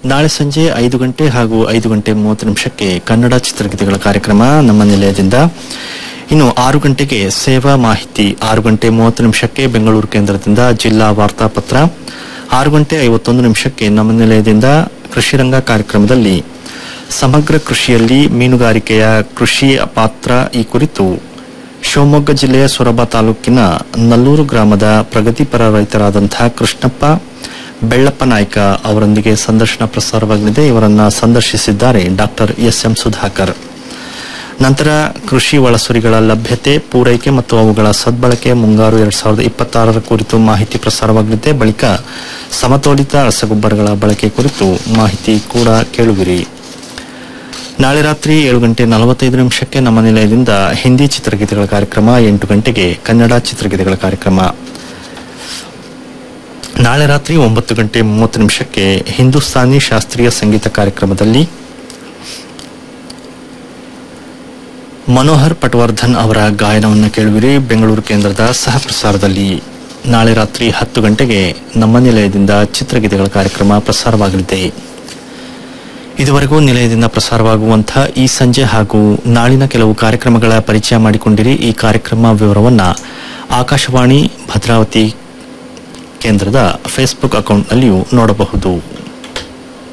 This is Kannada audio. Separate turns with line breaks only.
ನಾಳೆ ಸಂಜೆ ಐದು ಗಂಟೆ ಹಾಗೂ ಐದು ಗಂಟೆ ಮೂವತ್ತು ನಿಮಿಷಕ್ಕೆ ಕನ್ನಡ ಚಿತ್ರಗೀತೆಗಳ ಕಾರ್ಯಕ್ರಮ ನಮ್ಮ ನಿಲಯದಿಂದ ಇನ್ನು ಆರು ಗಂಟೆಗೆ ಸೇವಾ ಮಾಹಿತಿ ಆರು ಗಂಟೆ ಮೂವತ್ತು ನಿಮಿಷಕ್ಕೆ ಬೆಂಗಳೂರು ಕೇಂದ್ರದಿಂದ ಜಿಲ್ಲಾ ವಾರ್ತಾಪತ್ರ ಆರು ಗಂಟೆ ಐವತ್ತೊಂದು ನಿಮಿಷಕ್ಕೆ ನಮ್ಮ ನಿಲಯದಿಂದ ಕೃಷಿರಂಗ ಕಾರ್ಯಕ್ರಮದಲ್ಲಿ ಸಮಗ್ರ ಕೃಷಿಯಲ್ಲಿ ಮೀನುಗಾರಿಕೆಯ ಕೃಷಿಯ ಪಾತ್ರ ಈ ಕುರಿತು ಶಿವಮೊಗ್ಗ ಜಿಲ್ಲೆಯ ಸೊರಬ ತಾಲೂಕಿನ ನಲ್ಲೂರು ಗ್ರಾಮದ ಪ್ರಗತಿಪರ ರೈತರಾದಂತಹ ಕೃಷ್ಣಪ್ಪ ಬೆಳ್ಳಪ್ಪ ನಾಯ್ಕ ಅವರೊಂದಿಗೆ ಸಂದರ್ಶನ ಪ್ರಸಾರವಾಗಲಿದೆ ಇವರನ್ನ ಸಂದರ್ಶಿಸಿದ್ದಾರೆ ಡಾಕ್ಟರ್ ಎಸ್ ಎಂ ಸುಧಾಕರ್ ನಂತರ ಕೃಷಿ ಒಳಸುರಿಗಳ ಲಭ್ಯತೆ ಪೂರೈಕೆ ಮತ್ತು ಅವುಗಳ ಸದ್ಬಳಕೆ ಮುಂಗಾರು ಎರಡ್ ಸಾವಿರದ ಇಪ್ಪತ್ತಾರರ ಕುರಿತು ಮಾಹಿತಿ ಪ್ರಸಾರವಾಗಲಿದೆ ಬಳಿಕ ಸಮತೋಲಿತ ರಸಗೊಬ್ಬರಗಳ ಬಳಕೆ ಕುರಿತು ಮಾಹಿತಿ ಕೂಡ ಕೇಳುವಿರಿ ನಾಳೆ ರಾತ್ರಿ ಏಳು ಗಂಟೆ ನಲವತ್ತೈದು ನಿಮಿಷಕ್ಕೆ ನಮ್ಮ ನಿಲಯದಿಂದ ಹಿಂದಿ ಚಿತ್ರಗೀತೆಗಳ ಕಾರ್ಯಕ್ರಮ ಎಂಟು ಗಂಟೆಗೆ ಕನ್ನಡ ಚಿತ್ರಗೀತೆಗಳ ಕಾರ್ಯಕ್ರಮ ನಾಳೆ ರಾತ್ರಿ ಒಂಬತ್ತು ಗಂಟೆ ಮೂವತ್ತು ನಿಮಿಷಕ್ಕೆ ಹಿಂದೂಸ್ತಾನಿ ಶಾಸ್ತ್ರೀಯ ಸಂಗೀತ ಕಾರ್ಯಕ್ರಮದಲ್ಲಿ ಮನೋಹರ್ ಪಟವರ್ಧನ್ ಅವರ ಗಾಯನವನ್ನು ಕೇಳುವಿರಿ ಬೆಂಗಳೂರು ಕೇಂದ್ರದ ಸಹ ಪ್ರಸಾರದಲ್ಲಿ ನಾಳೆ ರಾತ್ರಿ ಹತ್ತು ಗಂಟೆಗೆ ನಮ್ಮ ನಿಲಯದಿಂದ ಚಿತ್ರಗೀತೆಗಳ ಕಾರ್ಯಕ್ರಮ ಪ್ರಸಾರವಾಗಲಿದೆ ಇದುವರೆಗೂ ನಿಲಯದಿಂದ ಪ್ರಸಾರವಾಗುವಂತಹ ಈ ಸಂಜೆ ಹಾಗೂ ನಾಳಿನ ಕೆಲವು ಕಾರ್ಯಕ್ರಮಗಳ ಪರಿಚಯ ಮಾಡಿಕೊಂಡಿರಿ ಈ ಕಾರ್ಯಕ್ರಮ ವಿವರವನ್ನ ಆಕಾಶವಾಣಿ ಭದ್ರಾವತಿ ಕೇಂದ್ರದ ಫೇಸ್ಬುಕ್ ಅಕೌಂಟ್ನಲ್ಲಿಯೂ ನೋಡಬಹುದು